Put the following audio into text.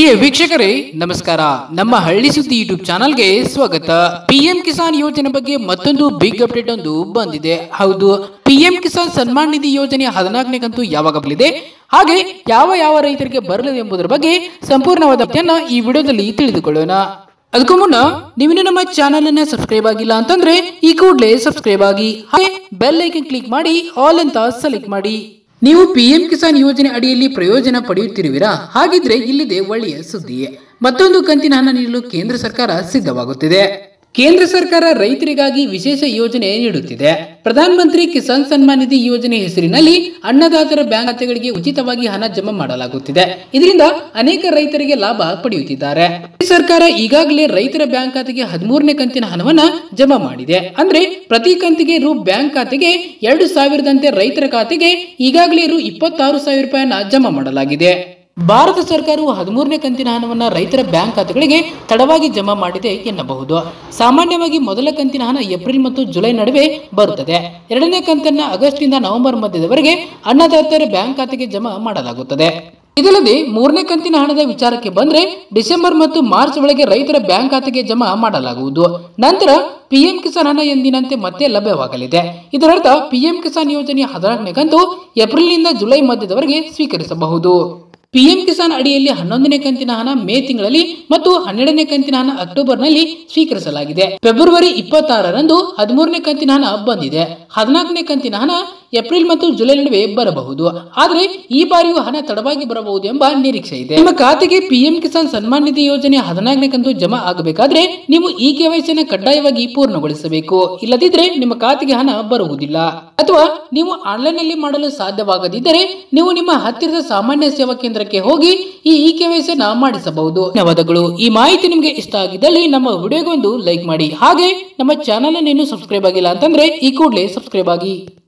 ಪ್ರಿಯ ವೀಕ್ಷಕರೇ ನಮಸ್ಕಾರ ನಮ್ಮ ಹಳ್ಳಿ ಸುದ್ದಿ ಯೂಟ್ಯೂಬ್ ಚಾನಲ್ಗೆ ಸ್ವಾಗತ ಪಿಎಂ ಕಿಸಾನ್ ಯೋಜನೆ ಬಗ್ಗೆ ಮತ್ತೊಂದು ಬಿಗ್ ಅಪ್ಡೇಟ್ ಒಂದು ಬಂದಿದೆ ಹೌದು ಪಿಎಂ ಕಿಸಾನ್ ಸನ್ಮಾನ್ ನಿಧಿ ಯೋಜನೆ ಹದಿನಾಲ್ಕನೇ ಕಂತು ಯಾವಾಗ ಬರಲಿದೆ ಹಾಗೆ ಯಾವ ಯಾವ ರೈತರಿಗೆ ಬರಲಿದೆ ಎಂಬುದರ ಬಗ್ಗೆ ಸಂಪೂರ್ಣವಾದ ಮಾಹಿತಿಯನ್ನ ಈ ವಿಡಿಯೋದಲ್ಲಿ ತಿಳಿದುಕೊಳ್ಳೋಣ ಅದಕ್ಕೂ ಮುನ್ನ ನೀವಿನ್ನು ನಮ್ಮ ಚಾನೆಲ್ ಅನ್ನ ಸಬ್ಸ್ಕ್ರೈಬ್ ಆಗಿಲ್ಲ ಅಂತಂದ್ರೆ ಈ ಕೂಡಲೇ ಸಬ್ಸ್ಕ್ರೈಬ್ ಆಗಿ ಹಾಗೆ ಬೆಲ್ ಐಕನ್ ಕ್ಲಿಕ್ ಮಾಡಿ ಆಲ್ ಅಂತ ಸೆಲೆಕ್ಟ್ ಮಾಡಿ ನೀವು ಪಿಎಂ ಕಿಸಾನ್ ಯೋಜನೆ ಅಡಿಯಲ್ಲಿ ಪ್ರಯೋಜನ ಪಡೆಯುತ್ತಿರುವಿರಾ ಹಾಗಿದ್ರೆ ಇಲ್ಲಿದೆ ಒಳ್ಳೆಯ ಸುದ್ದಿ ಮತ್ತೊಂದು ಕಂತಿನ ಹಣ ನೀಡಲು ಕೇಂದ್ರ ಸರ್ಕಾರ ಸಿದ್ಧವಾಗುತ್ತಿದೆ ಕೇಂದ್ರ ಸರ್ಕಾರ ರೈತರಿಗಾಗಿ ವಿಶೇಷ ಯೋಜನೆ ನೀಡುತ್ತಿದೆ ಪ್ರಧಾನ ಮಂತ್ರಿ ಕಿಸಾನ್ ಸನ್ಮಾನ್ ನಿಧಿ ಯೋಜನೆ ಹೆಸರಿನಲ್ಲಿ ಅನ್ನದಾತರ ಬ್ಯಾಂಕ್ ಖಾತೆಗಳಿಗೆ ಉಚಿತವಾಗಿ ಹಣ ಜಮಾ ಮಾಡಲಾಗುತ್ತಿದೆ ಇದರಿಂದ ಅನೇಕ ರೈತರಿಗೆ ಲಾಭ ಪಡೆಯುತ್ತಿದ್ದಾರೆ ಈ ಸರ್ಕಾರ ಈಗಾಗಲೇ ರೈತರ ಬ್ಯಾಂಕ್ ಖಾತೆಗೆ ಹದಿಮೂರನೇ ಕಂತಿನ ಹಣವನ್ನ ಜಮಾ ಮಾಡಿದೆ ಅಂದ್ರೆ ಪ್ರತಿ ಕಂತಿಗೆ ರು ಬ್ಯಾಂಕ್ ಖಾತೆಗೆ ಎರಡು ಸಾವಿರದಂತೆ ರೈತರ ಖಾತೆಗೆ ಈಗಾಗಲೇ ರು ಇಪ್ಪತ್ತಾರು ಸಾವಿರ ರೂಪಾಯಿಯನ್ನ ಜಮಾ ಮಾಡಲಾಗಿದೆ ಭಾರತ ಸರ್ಕಾರವು ಹದಿಮೂರನೇ ಕಂತಿನ ಹಣವನ್ನು ರೈತರ ಬ್ಯಾಂಕ್ ಖಾತೆಗಳಿಗೆ ತಡವಾಗಿ ಜಮಾ ಮಾಡಿದೆ ಎನ್ನಬಹುದು ಸಾಮಾನ್ಯವಾಗಿ ಮೊದಲ ಕಂತಿನ ಹಣ ಏಪ್ರಿಲ್ ಮತ್ತು ಜುಲೈ ನಡುವೆ ಬರುತ್ತದೆ ಎರಡನೇ ಕಂತನ್ನ ಆಗಸ್ಟ್ ಇಂದ ನವೆಂಬರ್ ಮಧ್ಯದವರೆಗೆ ಅನ್ನದಾತರ ಬ್ಯಾಂಕ್ ಖಾತೆಗೆ ಜಮಾ ಮಾಡಲಾಗುತ್ತದೆ ಇದಲ್ಲದೆ ಮೂರನೇ ಕಂತಿನ ಹಣದ ವಿಚಾರಕ್ಕೆ ಬಂದ್ರೆ ಡಿಸೆಂಬರ್ ಮತ್ತು ಮಾರ್ಚ್ ಒಳಗೆ ರೈತರ ಬ್ಯಾಂಕ್ ಖಾತೆಗೆ ಜಮಾ ಮಾಡಲಾಗುವುದು ನಂತರ ಪಿಎಂ ಕಿಸಾನ್ ಹಣ ಎಂದಿನಂತೆ ಮತ್ತೆ ಲಭ್ಯವಾಗಲಿದೆ ಇದರರ್ಥ ಪಿಎಂ ಕಿಸಾನ್ ಯೋಜನೆಯ ಹದಿನಾಲ್ಕನೇ ಕಂತು ಏಪ್ರಿಲ್ನಿಂದ ಜುಲೈ ಮಧ್ಯದವರೆಗೆ ಸ್ವೀಕರಿಸಬಹುದು ಪಿಎಂ ಕಿಸಾನ್ ಅಡಿಯಲ್ಲಿ ಹನ್ನೊಂದನೇ ಕಂತಿನ ಹಣ ಮೇ ತಿಂಗಳಲ್ಲಿ ಮತ್ತು ಹನ್ನೆರಡನೇ ಕಂತಿನ ಹಣ ಅಕ್ಟೋಬರ್ನಲ್ಲಿ ಸ್ವೀಕರಿಸಲಾಗಿದೆ ಫೆಬ್ರವರಿ ಇಪ್ಪತ್ತಾರರಂದು ಹದಿಮೂರನೇ ಕಂತಿನ ಹಣ ಬಂದಿದೆ ಹದಿನಾಲ್ಕನೇ ಕಂತಿನ ಹಣ ಏಪ್ರಿಲ್ ಮತ್ತು ಜುಲೈ ನಡುವೆ ಬರಬಹುದು ಆದರೆ ಈ ಬಾರಿಯೂ ಹಣ ತಡವಾಗಿ ಬರಬಹುದು ಎಂಬ ನಿರೀಕ್ಷೆ ಇದೆ ನಿಮ್ಮ ಖಾತೆಗೆ ಪಿಎಂ ಕಿಸಾನ್ ಸನ್ಮಾನ್ ನಿಧಿ ಯೋಜನೆ ಹದಿನಾಲ್ಕನೇ ಕಂತು ಜಮಾ ಆಗಬೇಕಾದ್ರೆ ನೀವು ಈ ಕೆವೈಸಿಯನ್ನು ಕಡ್ಡಾಯವಾಗಿ ಪೂರ್ಣಗೊಳಿಸಬೇಕು ಇಲ್ಲದಿದ್ದರೆ ನಿಮ್ಮ ಖಾತೆಗೆ ಹಣ ಬರುವುದಿಲ್ಲ ಅಥವಾ ನೀವು ಆನ್ಲೈನ್ ನಲ್ಲಿ ಮಾಡಲು ಸಾಧ್ಯವಾಗದಿದ್ದರೆ ನೀವು ನಿಮ್ಮ ಹತ್ತಿರದ ಸಾಮಾನ್ಯ ಸೇವಾ ಕೇಂದ್ರಕ್ಕೆ ಹೋಗಿ ಈ ಇ ಕೆವೈಸಿಯನ್ನ ಮಾಡಿಸಬಹುದು ಧನ್ಯವಾದಗಳು ಈ ಮಾಹಿತಿ ನಿಮಗೆ ಇಷ್ಟ ಆಗಿದ್ದಲ್ಲಿ ನಮ್ಮ ವಿಡಿಯೋಗೆ ಒಂದು ಲೈಕ್ ಮಾಡಿ ಹಾಗೆ ನಮ್ಮ ಚಾನಲ್ ಅನ್ನು ಇನ್ನೂ ಸಬ್ಸ್ಕ್ರೈಬ್ ಆಗಿಲ್ಲ ಅಂತಂದ್ರೆ ಈ ಕೂಡಲೇ ಸಬ್ಸ್ಕ್ರೈಬ್ ಆಗಿ